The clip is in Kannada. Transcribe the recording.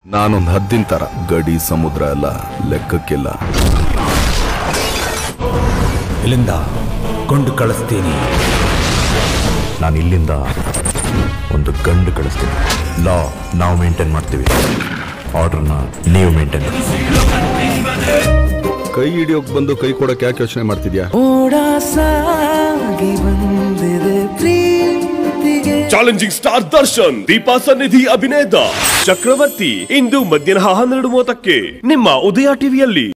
ನಾನೊಂದ್ ಹದ್ದಿನ ತರ ಗಡಿ ಸಮುದ್ರ ಎಲ್ಲ ಲೆಕ್ಕಕ್ಕಿಲ್ಲ ಇಲ್ಲಿಂದ ಕೊಂಡು ಕಳಿಸ್ತೀನಿ ನಾನು ಇಲ್ಲಿಂದ ಒಂದು ಗಂಡು ಕಳಿಸ್ತೀನಿ ಲಾ ನಾವು ಮೇಂಟೈನ್ ಮಾಡ್ತೀವಿ ಆರ್ಡರ್ನ ನೀವು ಮೇಂಟೈನ್ ಕೈ ಹಿಡಿಯೋಕ್ ಬಂದು ಕೈ ಕೊಡಕ್ ಯಾಕೆ ಯೋಚನೆ ಮಾಡ್ತಿದ್ಯಾ ಓಡ ಸಾಗಿ ಬಂದಿದೆ ಪ್ರೀತಿಗೆ ಚಾಲೆಂಜಿಂಗ್ ಸ್ಟಾರ್ ದರ್ಶನ್ ದೀಪಾ ಸನ್ನಿಧಿ ಅಭಿನಯದ ಚಕ್ರವರ್ತಿ ಇಂದು ಮಧ್ಯಾಹ್ನ ಹನ್ನೆರಡು ಮೂವತ್ತಕ್ಕೆ ನಿಮ್ಮ ಉದಯ ಟಿವಿಯಲ್ಲಿ